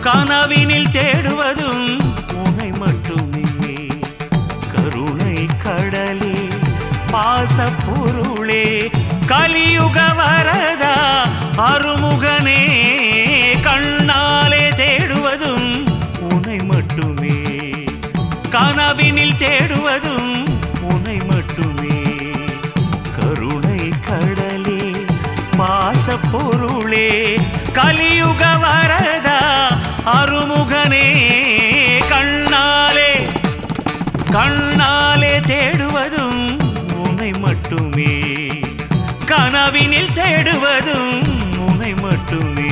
கனவினில் தேடுவதும் உனை மட்டுமே கருணை கடலே பாச பொருளே கலியுக வரதா அருமுகனே கண்ணாலே தேடுவதும் உனை மட்டுமே கனவினில் தேடுவதும் உனை மட்டுமே கருணை கடலே பாச பொருளே கலியுக வரதா அருமுகனே கண்ணாலே கண்ணாலே தேடுவதும் உன்னை மட்டுமே கனவினில் தேடுவதும் உன்னை மட்டுமே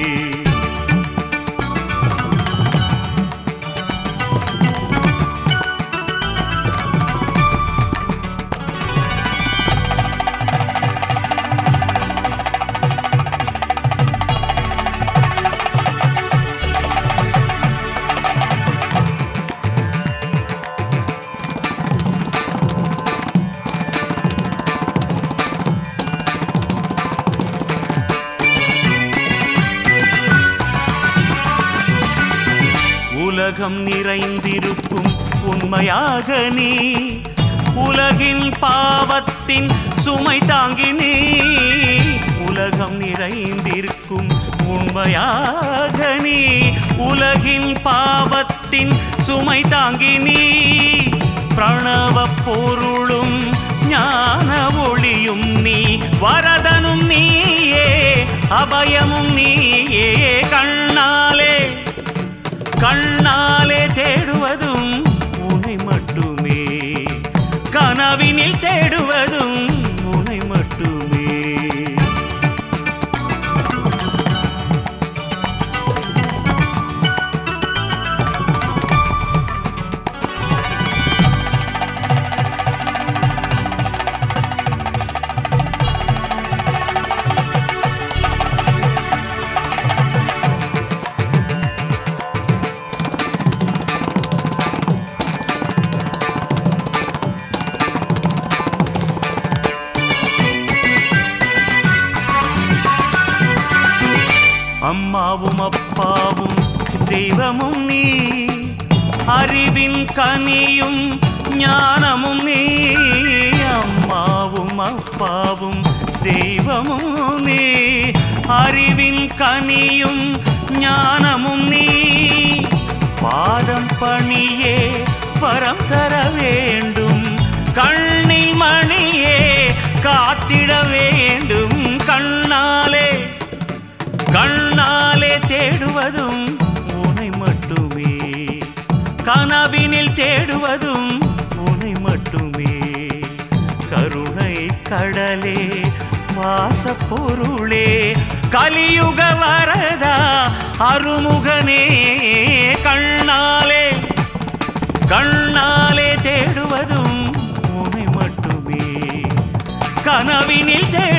உலகம் நிறைந்திருக்கும் உண்மையாக நீ உலகின் பாவத்தின் சுமை தாங்கி நீ உலகம் நிறைந்திருக்கும் உண்மையாக நீ உலகின் பாவத்தின் சுமை தாங்கி நீ பிரணவ பொருளும் ஞான ஒளியும் நீ வரதனும் நீயே அபயமும் நீயே கண்ணாலே கண்ணாலே தேடுவதும் உனை மட்டுமே கனவினில் தேடுவதும் உனை மட்டுமே அம்மாவும் அப்பாவும் தெய்வமும் நீ அறிவின் கனியும் ஞானமும் நீ அம்மாவும் அப்பாவும் தெய்வமும் நீ அறிவின் கனியும் ஞானமும் நீ பாதம் பணியே வரம் தர வேண்டும் கண்ணில் மணியே காத்திட வேண்டும் கண்ணாலே கண்ணாலே தேடுவதும் உனை மட்டுமே கனவினில் தேடுவதும் உனை மட்டுமே கருணை கடலே வாச பொருளே கலியுக வரதா அருமுகனே கண்ணாலே கண்ணாலே தேடுவதும் உனை மட்டுமே கனவினில் தேடு